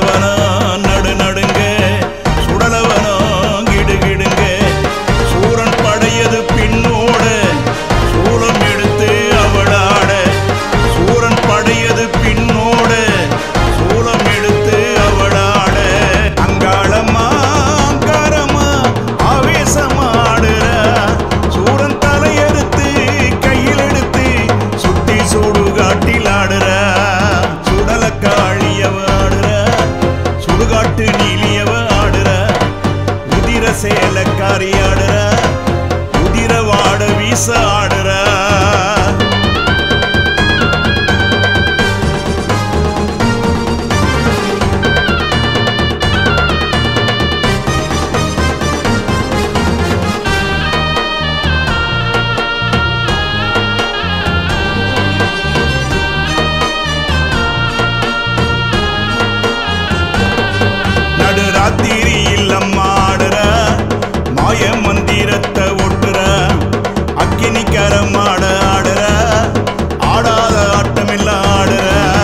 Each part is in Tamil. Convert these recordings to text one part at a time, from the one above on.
நடலவனா நடு நடுங்க சுடலவனா கிடு கிடுங்க சூரன் படையது பின்னோட சூலம் எடுத்து அவளாட சூரன் படையது பின்னோட சூலம் எடுத்து அவளாட அங்காளம்மா அங்காரம்மா ஆவேசமாடுற சூரன் தலையெடுத்து கையில் எடுத்து சுட்டி சுடுகாட்டில் ஆடுற சுடலக்காளியவ ஆடுற சுடுகாட்டு நீலியவ ஆடுற உதிர சேலக்காரி ஆடுற உதிர வாட வீச ஆடுற நடுராத்திரி இல்லம்மா ஆடுற மாய மந்திரத்தை ஒட்டுற அக்கினி கரமாட ஆடுற ஆடாத ஆட்டமெல்லாம் ஆடுற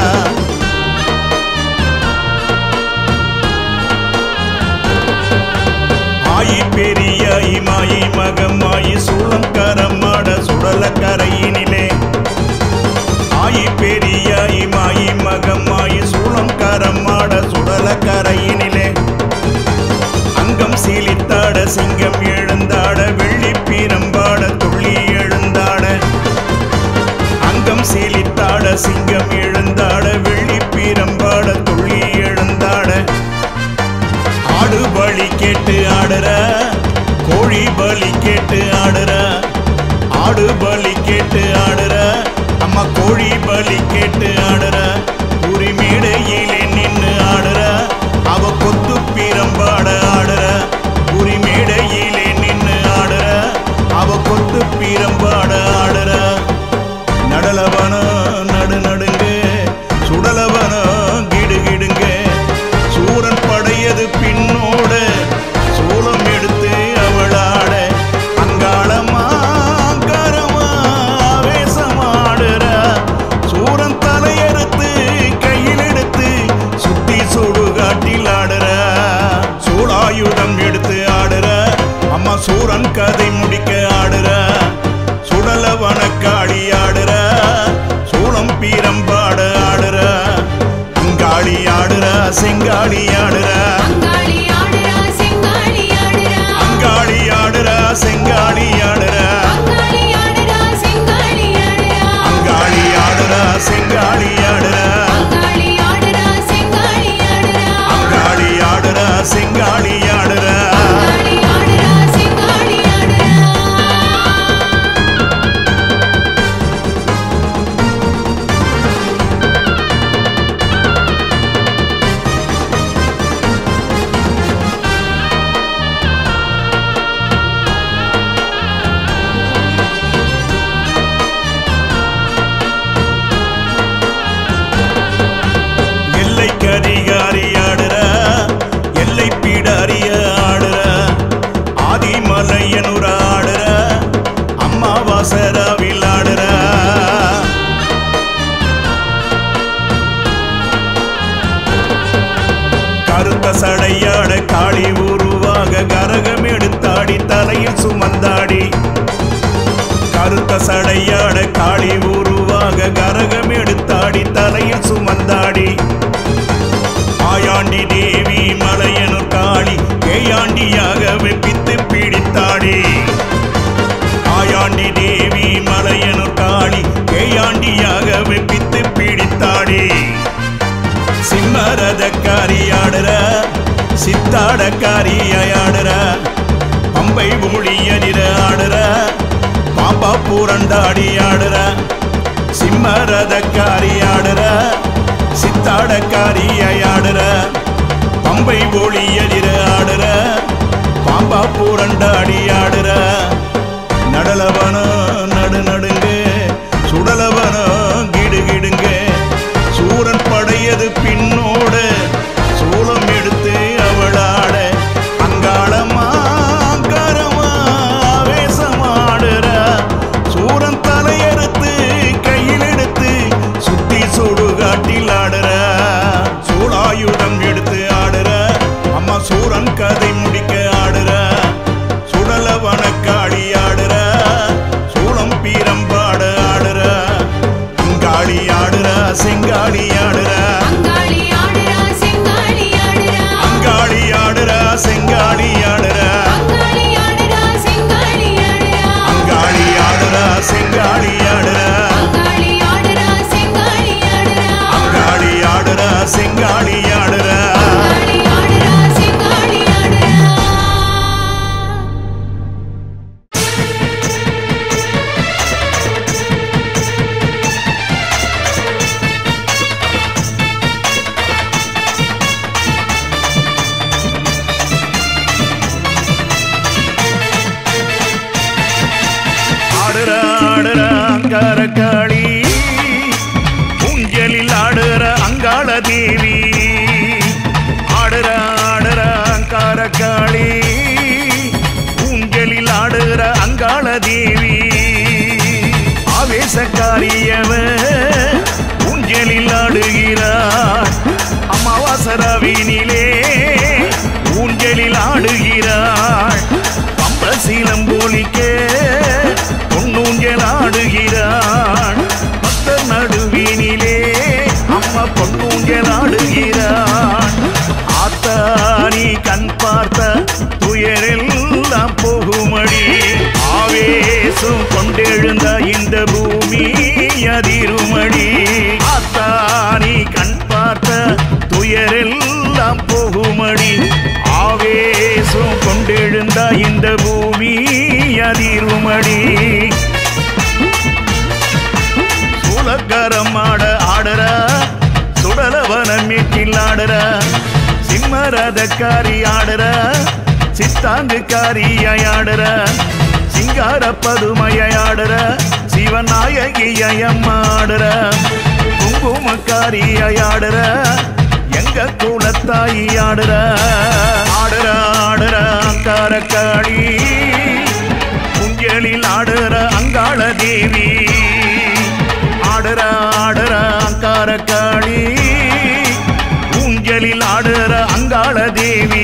ஆயி பெரிய மாயி மகமாயி சூளம் கரமாட சுடல கரையினிலே ஆயி பெரிய மாயி மகமாயி சூளம் கரமாட சுடல கரையினிலே அங்கம் சீலித்தாட சிங்கம் எழுந்தாட வெள்ளி பீரம்பாட துள்ளி எழுந்தாட அங்கம் சீலித்தாட சிங்கம் எழுந்தாட வெள்ளி பீரம்பாட துள்ளி எழுந்தாட ஆடு பலி கேட்டு ஆடுற கோழி பலி கேட்டு ஆடுற ஆடு பலி கேட்டு ஆடுற அம்மா கோழி பலி கேட்டு ஆடுற உரிமேடையிலே நின்னு ஆடுற அவ கொத்து பீரம்பாட ஆடுற உரிமேடையிலே நின்னு ஆடுற அவ கொத்து பீரம்பாட ஆடுற நடலவன நடு நடுங்க சுடலவன கிடு கிடுங்க சூரன் படையது பின்னோட சூலம் எடுத்து அவளாட அங்காளமா அங்காரமா ஆவேசமாடுற சூரன் தலையெடுத்து கையில் எடுத்து சுத்தி சுடுகாட்டில் ஆடுற சூளாயுதம் எடுத்து ஆடுற அம்மா சூரன் கதை முடிக்க ஆடுற சுடலவன காளி ஆடுற சூளம் பீரம் பாட ஆடுற அங்காளி ஆடுற செங்காளி ஆடுற அங்காளி ஆடுறா செங்காளி ஆடுறா அங்காளி ஆடுற செங்காளி ஆடுற அங்காளி ஆடுறா செங்காளி ஆடுறா அங்காளி ஆடுற செங்காளி ஆடுற அங்காளி ஆடுறா செங்காளி ஆடுறா அங்காளி ஆடுற செங்காளி ஆடுற அங்காளி ஆடுறா செங்காளி ஆடுறா எல்லை கரிகாரி ஆடுற எல்லை பீடாரிய ஆடுற ஆதிமலையனுர ஆடுற அம்மாவாசராவில் ஆடுற கருத்த சடையாட காளி உருவாக கரகம் எடுத்தாடி தலையில் சுமந்தாடி கருத்த சடையாட காளி உருவாக கரகம் எடுத்தாடி தலையில் சுமந்தாடி ஆயாண்டி தேவி மலையனு காளி பேயாண்டியாக வெப்பித்து பிடித்தாடி ஆயாண்டி தேவி மலையனு காளி பேயாண்டியாக வெப்பித்து பிடித்தாடி சிம்மரதக்காரி ஆடுற சித்தாடக்காரியாடுற பம்பை ஊழியனிர ஆடுற பாம்பா பூரண்டாடி ஆடுற சிம்மரதக்காரி ஆடுற சித்தாடக்காரியாடுற பம்பை ஒளியலிர ஆடுற பாம்பா பூரண்டாடி ஆடுற நடலவன நடு நடுங்க சுடலவன கிடு கிடுங்க சூரன் படையது பின்னோட சூலம் எடுத்து அவளாட அங்காளமா அங்காரமா ஆவேசமாடுற சூரன் தலையெடுத்து கையில் எடுத்து சுத்தி சுடுகாட்டில் ஆடுற சூளாயுதம் எடுத்து ஆடுற அங்காரக்காளி ஊஞ்சலில் ஆடுற அங்காள தேவி ஆடுற ஆடுற அங்காரக்காளி ஊஞ்சலில் ஆடுற அங்காள தேவி ஆவேசக்காரியவ ஊஞ்சலில் ஆடுகிறார் அமாவாசரவினிலே ஊஞ்சலில் ஆடுகிறாள் பம்பசீலம் போலிக்க பொன்னூஞ்சல் ஆடுகிறாள் பக்தர் நடுவினிலே அம்மா பொன்னூஞ்சல் ஆடுகிறாள் ஆத்தாரி கண் பார்த்த துயரெல்லாம் போகுமடி ஆவேசம் கொண்டெழுந்த இந்த பூமி அதிருமடி ஆத்தாரி கண் பார்த்த துயரெல்லாம் போகுமடி ஆவேசம் கொண்டெழுந்த இந்த பூமி அதிருமடி சூலக்கரம் ஆட ஆடுற சுடலவன மீட்டில் ஆடுற சிம்மரதக்காரி ஆடுற சித்தாங்குக்காரியாய் ஆடுற சிங்கார பதுமையை ஆடுற சிவநாயகியம்மா ஆடுற குங்குமக்காரியாய் ஆடுற எங்க குலத்தாயி ஆடுற ஆடுற ஆடுற அங்காரக்காளி குஞ்சலில் ஆடுற அங்காள தேவி ஆடுற ஆடுற அங்காரக்காளி ஊஞ்சலில் ஆடுற அங்காள தேவி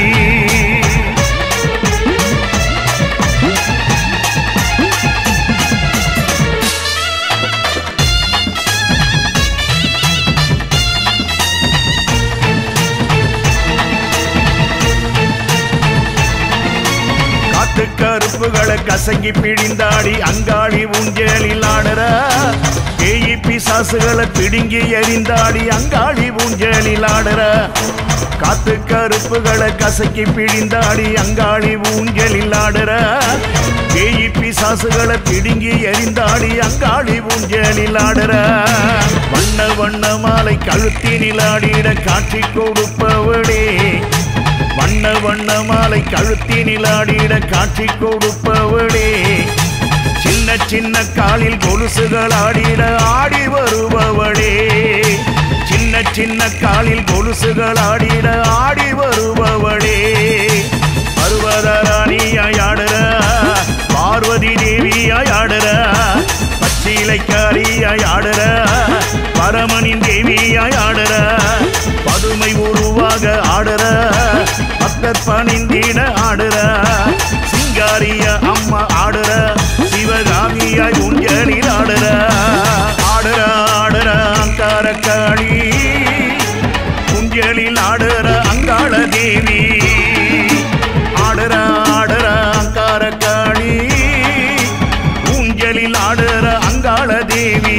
காத்து கருப்புகளை கசங்கி பிழிந்தாடி அங்காளி ஊஞ்சலில் ஆடுற பேயி பிசாசுகளை பிடுங்கி எறிந்தாடி அங்காளி ஊஞ்சலில் ஆடுற காத்து கருப்புகளை கசக்கி பிழிந்தாடி அங்காளி ஊஞ்சலில் ஆடுற பேயி பிசாசுகளை பிடுங்கி எறிந்தாடி அங்காளி ஊஞ்சலில் ஆடுற வண்ண வண்ண மாலை கழுத்தினில் ஆடிட காட்சி கொடுப்பவளே வண்ண வண்ண மாலை கழுத்தினில் ஆடிட காட்சி கொடுப்பவளே சின்ன சின்ன காலில் கொலுசுகள் ஆடிட ஆடி வருபவளே சின்ன சின்ன காலில் கொலுசுகள் ஆடிட ஆடி வருபவளே பருவதராணியாய் ஆடுற பார்வதி தேவியாய் ஆடுற பச்சிலைக்காரியாய் ஆடுற பரமனின் தேவியாய் ஆடுற பதுமை உருவாக ஆடுற பக்தர் பணிந்திட ஆடுற சிங்காரிய அம்மா ஆடுற சிவகாமியாய் ஊஞ்சலில் ஆடுற ஆடுற ஆடுற அங்காரக்காளி ஊஞ்சலில் ஆடுற அங்காள தேவி ஆடுற ஆடுற அங்காரக்காளி ஊஞ்சலில் ஆடுற அங்காள தேவி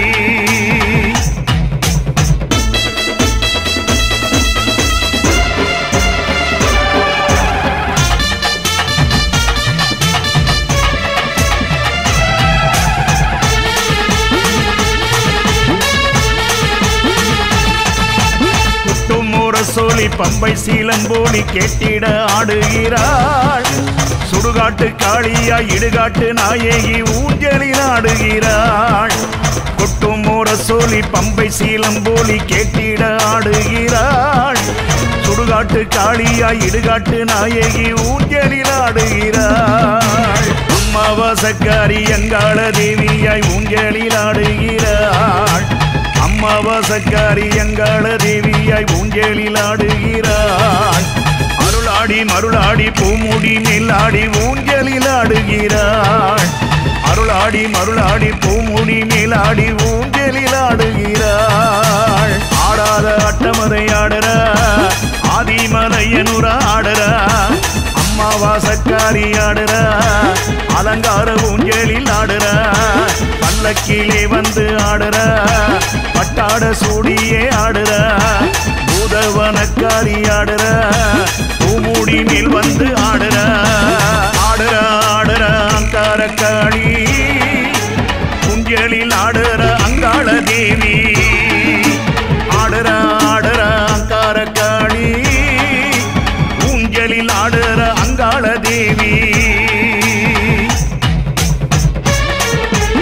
குட்டும் சோழி பம்பை சீலம்போலி கேட்டிட ஆடுகிறாள் சுடுகாட்டு காளியா இடுகாட்டு நாயகி ஊஞ்சலில் ஆடுகிறாள் கொட்டும் சோழி பம்பை சீலம்போலி கேட்டிட ஆடுகிறாள் சுடுகாட்டு காளியா இடுகாட்டு நாயகி ஊஞ்சலில் ஆடுகிறாள் அம்மாவாசக்காரி அங்காள தேவியாய் ஊஞ்சலில் ஆடுகிறாள் அம்மாவாசக்காரி அங்காள தேவியாய் ஊஞ்சலில் ஆடுகிறாள் அருளாடி மருளாடி பூமுடி மேலாடி ஊஞ்சலில் ஆடுகிறாள் அருளாடி மருளாடி பூமுடி மேலாடி ஊஞ்சலில் ஆடுகிறாள் ஆடாத அட்டமதை ஆடுற ஆதிமலையனுர ஆடுற அம்மாவாசக்காரி ஆடுற அலங்கார ஊஞ்சலில் ஆடுற பல்லக்கிலே வந்து ஆடுற பட்டாட சூடியே ஆடுற பூதவனக்காரி ஆடுற பூமுடி மேல் வந்து ஆடுற ஆடுற ஆடுற அங்காரக்காளி குஞ்சலில் ஆடுற அங்காள தேவி ஆடுற ஆடுற அங்காரக்காளி ஊஞ்சலில் ஆடுற அங்காள தேவி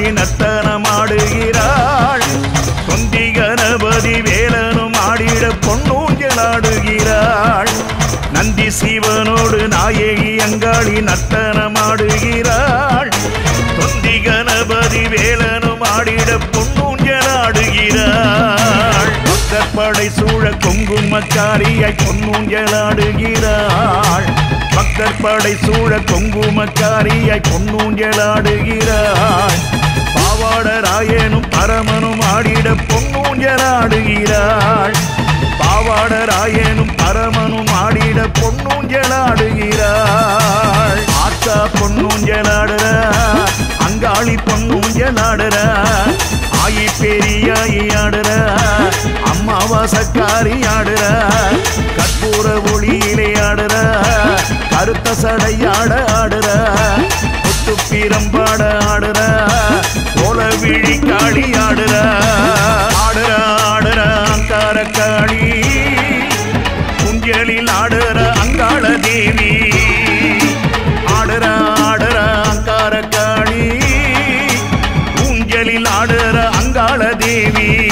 அங்காளி நர்த்தனமாடுகிறாள் தொந்தி கணபதி வேலனும் ஆடிட பொன்னூஞ்சலாடுகிறாள் நந்தி சிவனோடு நாயகி அங்காளி நர்த்தனமாடுகிறாள் தொந்தி கணபதி வேலனும் ஆடிட பொன்னூஞ்சலாடுகிறாள் பக்தப்படை சூழ குங்குமக்காரியாய் பொன்னூஞ்சலாடுகிறாள் பக்தர் படை சூழ குங்குமக்காரியாய் பொன்னூஞ்சலாடுகிறாள் பாவாடராயனும் பரமனும் ஆடிட பொன்னூஞ்சலாடுகிறாள் பாவாடராயனும் பரமனும் ஆடிட பொன்னூஞ்சலாடுகிறாள் ஆத்தா பொன்னூஞ்சலாடுற அங்காளி பொன்னூஞ்சலாடுற ஆயி பெரியாயி ஆடுற அம்மாவாசக்காரி ஆடுற கற்பூர ஒளியிலே ஆடுற கருத்த சடையாட ஆடுற முத்து பிரம்பாட ஆடுற கோல விழி காளி ஆடுற ஆடுற ஆடுற அங்கார காளி குஞ்சலில் ஆடுற அங்காள தேவி ஆடுற ஆடுற அங்கார காளி ஊஞ்சலில் ஆடுற அங்காள தேவி